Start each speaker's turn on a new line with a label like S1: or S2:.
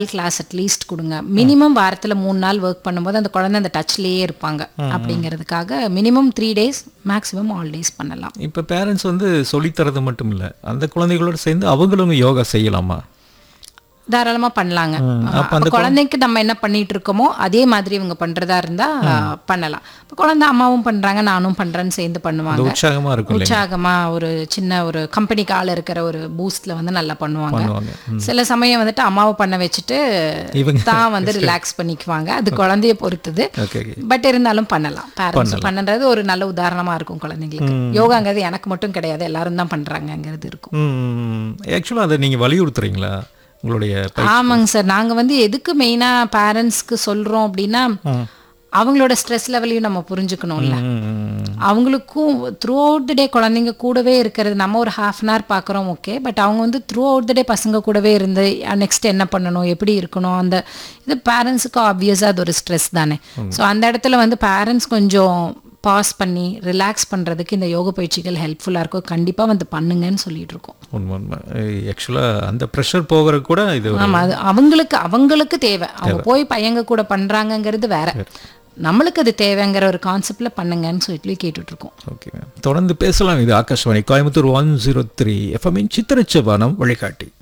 S1: class at least கொடுங்க minimum வாரத்துல மூணு நாள் ஒர்க் பண்ணும்போது அந்த குழந்தை அந்த டச்லயே இருப்பாங்க அப்படிங்கிறதுக்காக minimum three days maximum all days பண்ணலாம்
S2: இப்போ பேரண்ட்ஸ் வந்து சொல்லித்தரது மட்டும் இல்லை அந்த குழந்தைகளோட சேர்ந்து அவங்களும் யோகா செய்யலாமா
S1: தாராளமா பண்ணலாங்க அப்ப குழந்தைக்கு நம்ம என்ன பண்ணிட்டு இருக்கோமோ அதே மாதிரி இவங்க பண்றதா இருந்தா பண்ணலாம் இப்ப குழந்தை அம்மாவும் பண்றாங்க நானும் பண்றேன்னு சேர்ந்து
S2: அது
S1: பண்ணுவாங்க
S2: உற்சாகமா இருக்கும் இல்லையா
S1: உற்சாகமா ஒரு சின்ன ஒரு கம்பெனிக்கு ஆள் இருக்கிற ஒரு பூஸ்ட்ல வந்து நல்லா பண்ணுவாங்க
S2: பண்ணுவாங்க
S1: சில சமயம் வந்துட்டு அம்மாவை பண்ண வச்சுட்டு
S2: இவங்க
S1: தான் வந்து ரிலாக்ஸ் பண்ணிக்குவாங்க அது குழந்தைய பொறுத்தது
S2: ஓகே ஓகே
S1: பட் இருந்தாலும் பண்ணலாம் பேரண்ட்ஸ் பண்ணுறது ஒரு நல்ல உதாரணமா இருக்கும் குழந்தைங்களுக்கு யோகாங்கிறது எனக்கு மட்டும் கிடையாது எல்லாரும் தான் பண்றாங்கங்கிறது இருக்கும்
S2: ஆக்சுவலாக அதை நீங்கள் வலியுறுத்துறீங்களா உங்களுடைய பை-
S1: ஆமாங்க சார் நாங்க வந்து எதுக்கு மெயினா பேரண்ட்ஸ்க்கு சொல்றோம் அப்படின்னா அவங்களோட ஸ்ட்ரெஸ் லெவலையும் நம்ம புரிஞ்சுக்கணும்ல
S2: ம்,
S1: அவங்களுக்கும் த்ரூ அவுட் த டே குழந்தைங்க கூடவே இருக்கிறது நம்ம ஒரு ஹாஃப் அன் ஹவர் பார்க்குறோம் ஓகே பட் அவங்க வந்து த்ரூ அவுட் த டே பசங்க கூடவே இருந்து நெக்ஸ்ட் என்ன பண்ணணும் எப்படி இருக்கணும் அந்த இது பேரண்ட்ஸுக்கு ஆப்வியஸாக அது ஒரு ஸ்ட்ரெஸ் தானே ஸோ அந்த இடத்துல வந்து பேரண்ட்ஸ் கொஞ்சம் பாஸ் பண்ணி ரிலாக்ஸ் பண்ணுறதுக்கு இந்த யோக பயிற்சிகள் ஹெல்ப்ஃபுல்லாக இருக்கும் கண்டிப்பாக வந்து பண்ணுங்கன்னு சொல்லிட்டு இருக்கோம்
S2: உண்மை உண்மை ஆக்சுவலாக அந்த ப்ரெஷர் போகிறது கூட இது ஒரு-
S1: ஆமா அது அவங்களுக்கு அவங்களுக்கு தேவை அவங்க போய் பையங்க கூட பண்றாங்கங்கிறது வேற நம்மளுக்கு அது தேவைங்கிற ஒரு கான்செப்ட்ல பண்ணுங்கன்னு சொல்லி கேட்டுட்டு இருக்கோம்
S2: ஓகே தொடர்ந்து பேசலாம் இது Akashvani Coimbatore one zero three எஃப்எம்மின் சித்திரச்சபானம் வழிகாட்டி